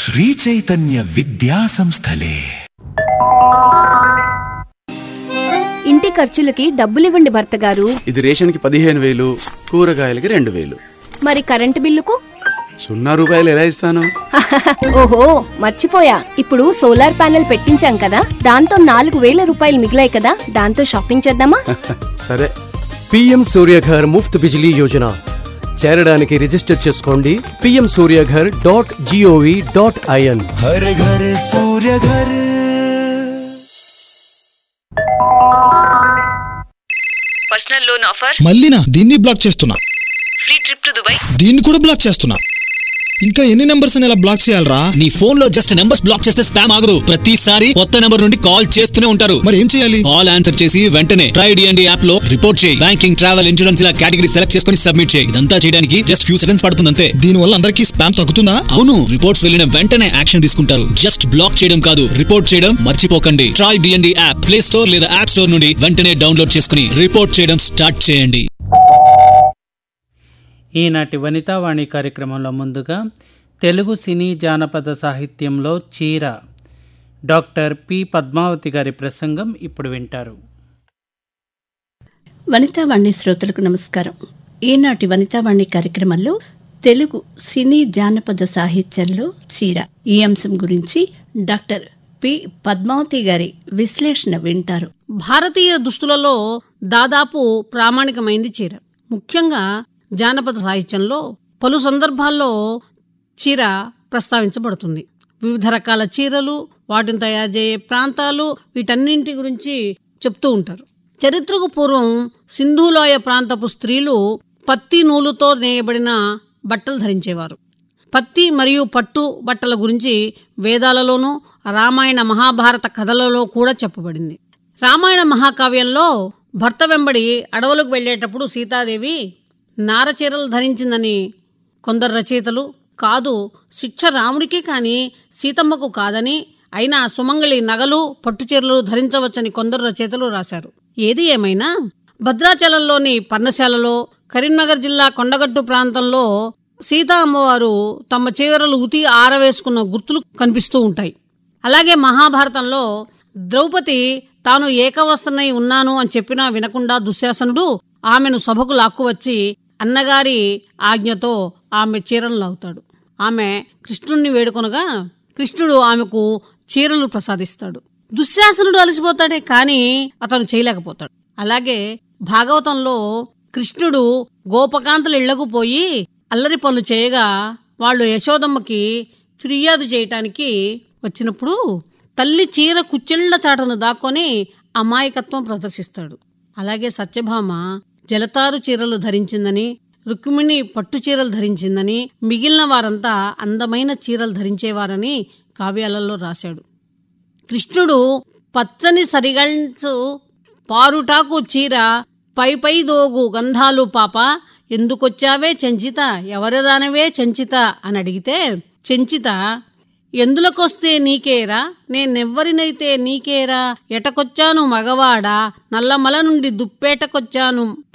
శ్రీచైతన్య విద్యా సంస్థలే ఇంటి ఖర్చులకి డబ్బులివ్వండి భర్త గారు ఇది రేషన్కి పదిహేను వేలు కూరగాయలకి రెండు వేలు మరి కరెంటు బిల్లుకు సున్నా రూపాయలు ఎలా ఇస్తాను ఓహో మర్చిపోయా ఇప్పుడు సోలార్ ప్యానెల్ పెట్టించాం కదా దాంతో నాలుగు వేల రూపాయలు మిగిలాయి కదా దాంతో షాపింగ్ చేద్దామా సరే పిఎం సూర్యఘర్ ముఫ్త్ బిజిలీ యోజన చేరడానికి రిజిస్టర్ చేసుకోండి PM Suryaghar dot gov dot in Har Ghar Surya Ghar personal loan offer మళ్ళీనా దీన్ని బ్లాక్ చేస్తున్నా ఫ్రీ ట్రిప్ టు దుబాయ్ దీన్ని కూడా బ్లాక్ చేస్తున్నా ఇంకా ఎన్ని నెంబర్స్ అని ఇలా బ్లాక్ చేయాలరా నీ ఫోన్ లో జస్ట్ నెంబర్స్ బ్లాక్ చేస్తే స్పామ్ ఆగదు ప్రతిసారి కొత్త నెంబర్ నుండి కాల్ చేస్తూనే ఉంటారు మరి ఏం చేయాలి కాల్ ఆన్సర్ చేసి వెంటనే ట్రై డిఎండి యాప్ లో రిపోర్ట్ చేయి బ్యాంకింగ్ ట్రావెల్ ఇన్సూరెన్స్ ఇలా కేటగిరీ సెలెక్ట్ చేసుకుని సబ్మిట్ చేయి ఇదంతా చేయడానికి జస్ట్ ఫ్యూ సెకండ్స్ పడుతుంది అంతే దీని వల్ల అందరికీ స్పామ్ తగ్గుతుందా అవును రిపోర్ట్స్ వెళ్ళిన వెంటనే యాక్షన్ తీసుకుంటారు జస్ట్ బ్లాక్ చేయడం కాదు రిపోర్ట్ చేయడం మర్చిపోకండి TRAI DND app play store లేదా యాప్ స్టోర్ నుండి వెంటనే డౌన్లోడ్ చేసుకుని రిపోర్ట్ చేయడం స్టార్ట్ చేయండి ఈనాటి వనితావాణి కార్యక్రమంలో ముందుగా తెలుగు సినీ జానపద సాహిత్యంలో చీర డాక్టర్ పి పద్మావతి గారి ప్రసంగం ఇప్పుడు వింటారు వనితావాణి శ్రోతలకు నమస్కారం ఈనాటి వనితావాణి కార్యక్రమంలో తెలుగు సినీ జానపద సాహిత్యంలో చీర ఈ అంశం గురించి డాక్టర్ పి పద్మావతి గారి విశ్లేషణ వింటారు భారతీయ దుస్తులలో దాదాపు ప్రామాణికమైంది చీర ముఖ్యంగా జానపద సాహిత్యంలో పలు సందర్భాల్లో చీర ప్రస్తావించబడుతుంది వివిధ రకాల చీరలు వాటిని తయారు చేయే ప్రాంతాలు వీటన్నింటి గురించి చెప్తూ ఉంటారు చరిత్రకు పూర్వం సింధులోయ ప్రాంతపు స్త్రీలు పత్తి నూలుతో నేయబడిన బట్టలు ధరించేవారు పత్తి మరియు పట్టు బట్టల గురించి వేదాలలోనూ రామాయణ మహాభారత కథలలో కూడా చెప్పబడింది రామాయణ మహాకావ్యంలో భర్త వెంబడి అడవులకు వెళ్ళేటప్పుడు సీతాదేవి నారచీరలు ధరించిందని కొందరు రచయితలు కాదు శిక్ష రాముడికే కాని సీతమ్మకు కాదని అయినా సుమంగళి నగలు పట్టుచీరలు ధరించవచ్చని కొందరు రచయితలు రాశారు ఏది ఏమైనా భద్రాచలంలోని పర్ణశాలలో కరీంనగర్ జిల్లా కొండగట్టు ప్రాంతంలో సీతా అమ్మవారు తమ చీరలు ఉతి ఆరవేసుకున్న గుర్తులు కనిపిస్తూ ఉంటాయి అలాగే మహాభారతంలో ద్రౌపది తాను ఏకవస్త్రనై ఉన్నాను అని చెప్పినా వినకుండా దుశ్శాసనుడు ఆమెను సభకు లాక్కువచ్చి అన్నగారి ఆజ్ఞతో ఆమె చీరలు లాగుతాడు ఆమె కృష్ణుణ్ణి వేడుకొనగా కృష్ణుడు ఆమెకు చీరలు ప్రసాదిస్తాడు దుశ్శాసనుడు అలసిపోతాడే కాని అతను చేయలేకపోతాడు అలాగే భాగవతంలో కృష్ణుడు గోపకాంతలు ఇళ్లకు పోయి అల్లరి పనులు చేయగా వాళ్ళు యశోదమ్మకి ఫిర్యాదు చేయటానికి వచ్చినప్పుడు తల్లి చీర కుచ్చిళ్ల చాటును దాక్కొని అమాయకత్వం ప్రదర్శిస్తాడు అలాగే సత్యభామ జలతారు చీరలు ధరించిందని రుక్మిణి పట్టు చీరలు ధరించిందని మిగిలిన వారంతా అందమైన చీరలు ధరించేవారని కావ్యాలలో రాశాడు కృష్ణుడు పచ్చని సరిగంచు పారుటాకు చీర పై పై దోగు గంధాలు పాప ఎందుకొచ్చావే చెంచిత ఎవరిదానవే చెంచిత అని అడిగితే చెంచిత ఎందులకొస్తే నీకేరా నేనెవ్వరినైతే నీకేరా ఎటకొచ్చాను మగవాడా నల్లమల నుండి దుప్పేటకొచ్చాను